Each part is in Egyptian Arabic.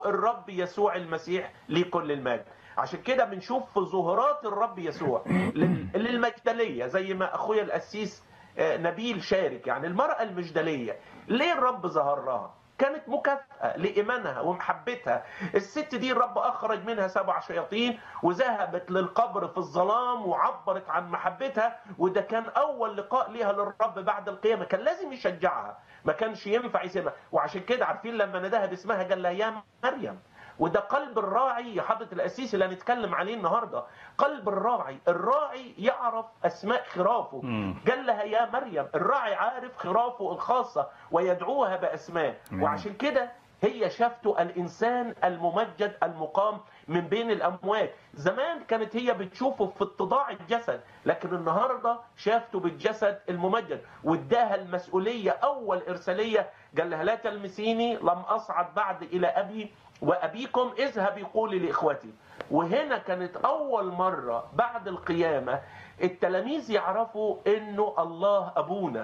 الرب يسوع المسيح ليه كل المجد عشان كده بنشوف في ظهورات الرب يسوع لل- للمجدليه زي ما اخويا القسيس آه، نبيل شارك يعني المراه المجدليه ليه الرب ظهر لها؟ كانت مكافأة لإيمانها ومحبتها الست دي الرب أخرج منها سبع شياطين وذهبت للقبر في الظلام وعبرت عن محبتها وده كان أول لقاء ليها للرب بعد القيامة كان لازم يشجعها ما كانش ينفع يسيبها وعشان كده عارفين لما نداها باسمها قال لها يا مريم وده قلب الراعي يا حضرة الأسيس اللي هنتكلم عليه النهاردة قلب الراعي الراعي يعرف أسماء خرافه قال لها يا مريم الراعي عارف خرافه الخاصة ويدعوها بأسماء وعشان كده هي شافته الإنسان الممجد المقام من بين الأموات زمان كانت هي بتشوفه في اتضاع الجسد لكن النهاردة شافته بالجسد الممجد واداها المسؤولية أول إرسالية قال لها لا تلمسيني لم أصعد بعد إلى أبي وأبيكم اذهبي قولي لإخوتي وهنا كانت أول مرة بعد القيامة التلاميذ يعرفوا إنه الله أبونا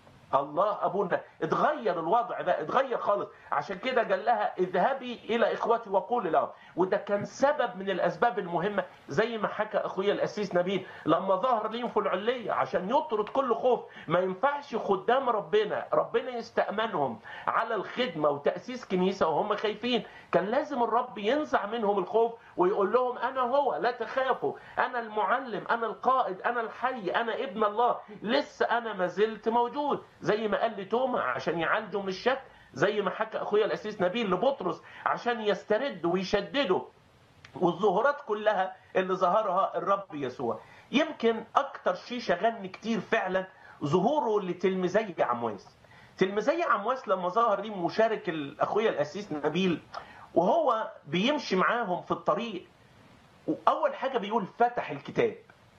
الله ابونا اتغير الوضع بقى اتغير خالص عشان كده قال لها اذهبي الى اخوتي وقولي لهم وده كان سبب من الاسباب المهمه زي ما حكى اخويا الاسيس نبيل لما ظهر ليهم في العليه عشان يطرد كل خوف ما ينفعش خدام ربنا ربنا يستامنهم على الخدمه وتاسيس كنيسه وهم خايفين كان لازم الرب ينزع منهم الخوف ويقول لهم انا هو لا تخافوا انا المعلم انا القائد انا الحي انا ابن الله لسه انا ما زلت موجود زي ما قال لتوما عشان يعالجوا من الشك زي ما حكى اخويا الاسيس نبيل لبطرس عشان يسترد ويشدده والظهورات كلها اللي ظهرها الرب يسوع يمكن اكتر شيء شغلني كتير فعلا ظهوره لتلميذي عمواس تلميذي عمواس لما ظهر لي مشارك اخويا الاسيس نبيل وهو بيمشي معاهم في الطريق واول حاجه بيقول فتح الكتاب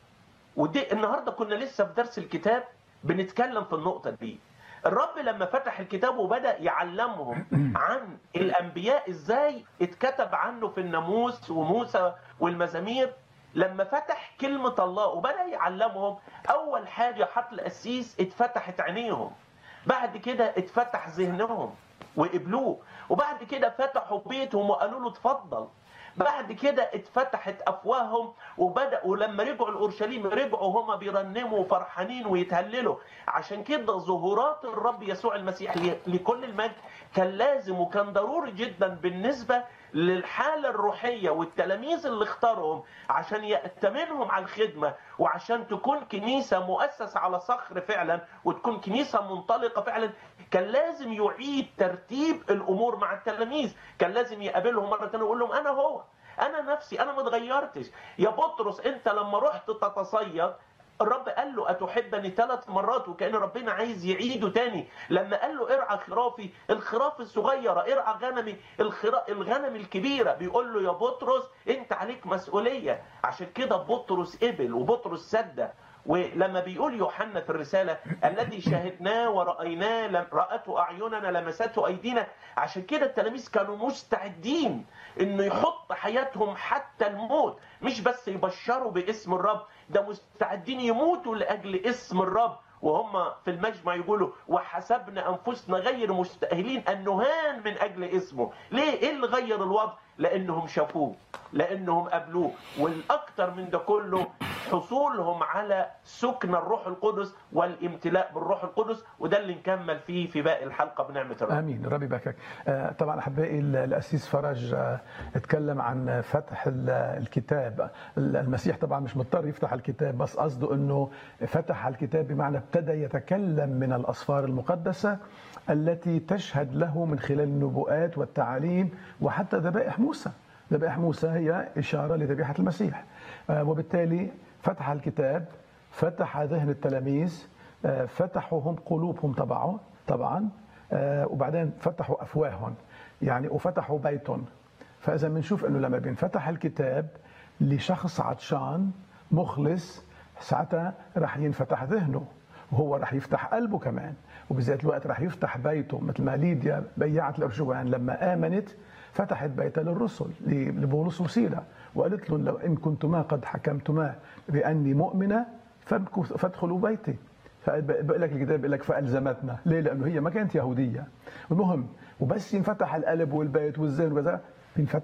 ودي النهارده كنا لسه في درس الكتاب بنتكلم في النقطه دي الرب لما فتح الكتاب وبدا يعلمهم عن الانبياء ازاي اتكتب عنه في الناموس وموسى والمزامير لما فتح كلمه الله وبدا يعلمهم اول حاجه حط القسيس اتفتحت عينيهم بعد كده اتفتح ذهنهم وقبلوه وبعد كده فتحوا بيتهم وقالوا له اتفضل بعد كده اتفتحت افواههم وبداوا لما رجعوا لاورشليم رجعوا هما بيرنموا وفرحانين ويتهللوا عشان كده ظهورات الرب يسوع المسيح لكل المجد كان لازم وكان ضروري جدا بالنسبه للحاله الروحيه والتلاميذ اللي اختارهم عشان يأتمنهم على الخدمه وعشان تكون كنيسه مؤسسه على صخر فعلا وتكون كنيسه منطلقه فعلا كان لازم يعيد ترتيب الامور مع التلاميذ كان لازم يقابلهم مره ثانيه ويقول لهم انا هو انا نفسي انا ما اتغيرتش يا بطرس انت لما رحت تتصيد الرب قال له أتحبني ثلاث مرات وكأن ربنا عايز يعيده تاني لما قال له ارعى خرافي الخراف الصغيرة ارعى غنمي الغنم الكبيرة بيقول له يا بطرس انت عليك مسؤولية عشان كده بطرس قبل وبطرس صدق ولما بيقول يوحنا في الرسالة الذي شاهدناه ورأيناه رأته أعيننا لمسته أيدينا عشان كده التلاميذ كانوا مستعدين إنه يحط حياتهم حتى الموت مش بس يبشروا باسم الرب ده مستعدين يموتوا لأجل اسم الرب وهم في المجمع يقولوا وحسبنا أنفسنا غير مستأهلين أن نهان من أجل اسمه ليه؟ إيه اللي غير الوضع؟ لأنهم شافوه لأنهم قابلوه والأكثر من ده كله حصولهم على سكن الروح القدس والامتلاء بالروح القدس وده اللي نكمل فيه في باقي الحلقه بنعمه الرب. امين ربي يباركك. آه طبعا احبائي الاسيس فرج آه اتكلم عن فتح الكتاب، المسيح طبعا مش مضطر يفتح الكتاب بس قصده انه فتح الكتاب بمعنى ابتدى يتكلم من الاسفار المقدسه التي تشهد له من خلال النبوءات والتعاليم وحتى ذبائح موسى. ذبائح موسى هي اشاره لذبيحه المسيح. آه وبالتالي فتح الكتاب فتح ذهن التلاميذ فتحوا هم قلوبهم تبعه طبعا وبعدين فتحوا افواههم يعني وفتحوا بيتهم فاذا بنشوف انه لما بينفتح الكتاب لشخص عطشان مخلص ساعتها رح ينفتح ذهنه وهو رح يفتح قلبه كمان وبذات الوقت رح يفتح بيته مثل ما ليديا بيعة الأرجوان لما آمنت فتحت بيتها للرسل لبولس وسيلة وقالت لهم لو إن كنتما قد حكمتما بأني مؤمنة فادخلوا بيتي فبقول لك الكتاب بيقول لك فألزمتنا ليه؟ لأنه هي ما كانت يهودية المهم وبس ينفتح القلب والبيت والذهن وكذا بينفتح